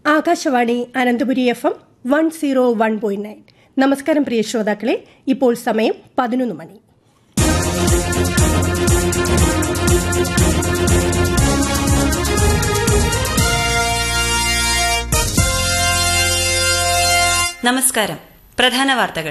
Akashvani Ananthapuri F M one zero one point nine നമസ്കാരം പ്രിയ ശ്രോതാക്കളെ ഇപ്പോൾ സമയം പതിനൊന്ന് മണി നമസ്കാരം പ്രധാന വാർത്തകൾ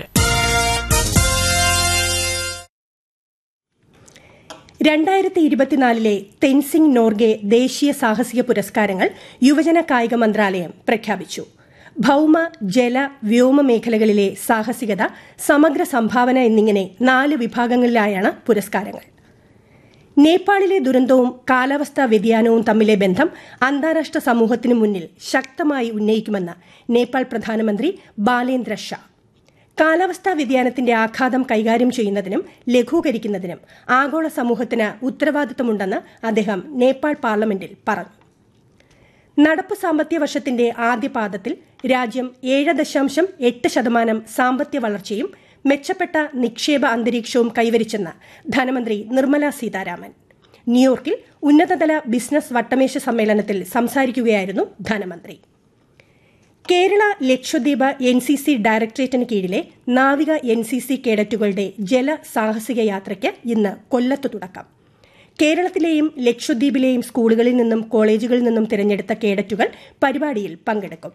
രണ്ടായിരത്തി ഇരുപത്തിനാലിലെ തെൻസിംഗ് നോർഗെ ദേശീയ സാഹസിക പുരസ്കാരങ്ങൾ യുവജന കായിക മന്ത്രാലയം പ്രഖ്യാപിച്ചു ഭൌമ ജല വ്യോമ മേഖലകളിലെ സാഹസികത സമഗ്ര സംഭാവന എന്നിങ്ങനെ നാല് വിഭാഗങ്ങളിലായാണ് പുരസ്കാരങ്ങൾ നേപ്പാളിലെ ദുരന്തവും കാലാവസ്ഥാ വ്യതിയാനവും തമ്മിലെ ബന്ധം അന്താരാഷ്ട്ര സമൂഹത്തിനു മുന്നിൽ ശക്തമായി ഉന്നയിക്കുമെന്ന് നേപ്പാൾ പ്രധാനമന്ത്രി ബാലേന്ദ്ര ഷാ കാലാവസ്ഥാ വ്യതിയാനത്തിന്റെ ആഘാതം കൈകാര്യം ചെയ്യുന്നതിനും ലഘൂകരിക്കുന്നതിനും ആഗോള സമൂഹത്തിന് ഉത്തരവാദിത്തമുണ്ടെന്ന് അദ്ദേഹം നേപ്പാൾ പാർലമെന്റിൽ പറഞ്ഞു നടപ്പ് സാമ്പത്തിക വർഷത്തിന്റെ ആദ്യ പാദത്തിൽ രാജ്യം ഏഴ് ദശാംശം എട്ട് ശതമാനം സാമ്പത്തിക വളർച്ചയും മെച്ചപ്പെട്ട നിക്ഷേപ അന്തരീക്ഷവും കൈവരിച്ചെന്ന് ധനമന്ത്രി നിർമ്മല സീതാരാമൻ ന്യൂയോർക്കിൽ ഉന്നതതല ബിസിനസ് വട്ടമേശ സമ്മേളനത്തിൽ സംസാരിക്കുകയായിരുന്നു ധനമന്ത്രി Kerala Lakshadweep N C C ഡയറക്ടറേറ്റിന് കീഴിലെ നാവിക എൻ സി സി കേഡറ്റുകളുടെ ജല സാഹസിക യാത്രയ്ക്ക് ഇന്ന് കൊല്ലത്ത് തുടക്കം കേരളത്തിലെയും ലക്ഷദ്വീപിലെയും സ്കൂളുകളിൽ നിന്നും കോളേജുകളിൽ നിന്നും തിരഞ്ഞെടുത്ത കേഡറ്റുകൾ പരിപാടിയിൽ പങ്കെടുക്കും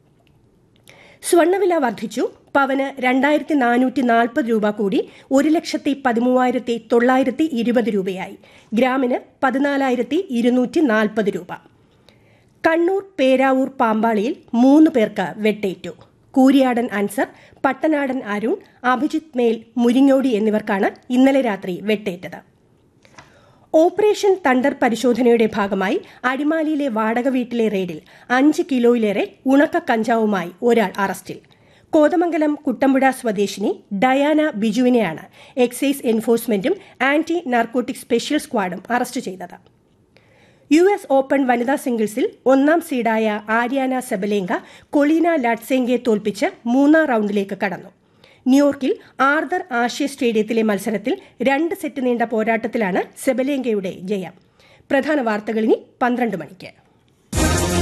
സ്വർണ്ണവില വർദ്ധിച്ചു പവന് രണ്ടായിരത്തി നാനൂറ്റി നാൽപ്പത് രൂപ കൂടി ഒരു ലക്ഷത്തി പതിമൂവായിരത്തി തൊള്ളായിരത്തി ഇരുപത് രൂപയായി ഗ്രാമിന് പതിനാലായിരത്തി ഇരുന്നൂറ്റി നാൽപ്പത് രൂപ കണ്ണൂർ പേരാവൂർ പാമ്പാളിയിൽ മൂന്ന് പേർക്ക് വെട്ടേറ്റു കൂരിയാടൻ അൻസർ പട്ടനാടൻ അരുൺ അഭിജിത് മേൽ മുരിങ്ങോടി എന്നിവർക്കാണ് ഇന്നലെ രാത്രി വെട്ടേറ്റത് ഓപ്പറേഷൻ തണ്ടർ പരിശോധനയുടെ ഭാഗമായി അടിമാലിയിലെ വാടക വീട്ടിലെ റെയ്ഡിൽ അഞ്ച് കിലോയിലേറെ ഉണക്ക കഞ്ചാവുമായി ഒരാൾ അറസ്റ്റിൽ കോതമംഗലം കുട്ടമ്പുഴ സ്വദേശിനി ഡയാന ബിജുവിനെയാണ് എക്സൈസ് എൻഫോഴ്സ്മെന്റും ആന്റി നാർക്കോട്ടിക് സ്പെഷ്യൽ സ്ക്വാഡും അറസ്റ്റ് ചെയ്തത് യു എസ് ഓപ്പൺ വനിതാ സിംഗിൾസിൽ ഒന്നാം സീഡായ ആര്യാന സെബലേങ്ക കൊളീന ലാറ്റ്സെങ്കയെ തോൽപ്പിച്ച് മൂന്നാം റൌണ്ടിലേക്ക് കടന്നു ന്യൂയോർക്കിൽ ആർദർ ആഷ്യ സ്റ്റേഡിയത്തിലെ മത്സരത്തിൽ രണ്ട് സെറ്റ് നീണ്ട പോരാട്ടത്തിലാണ് സെബലേങ്കയുടെ ജയം പ്രധാന വാർത്തകൾ ഇനി പന്ത്രണ്ട് മണിക്ക്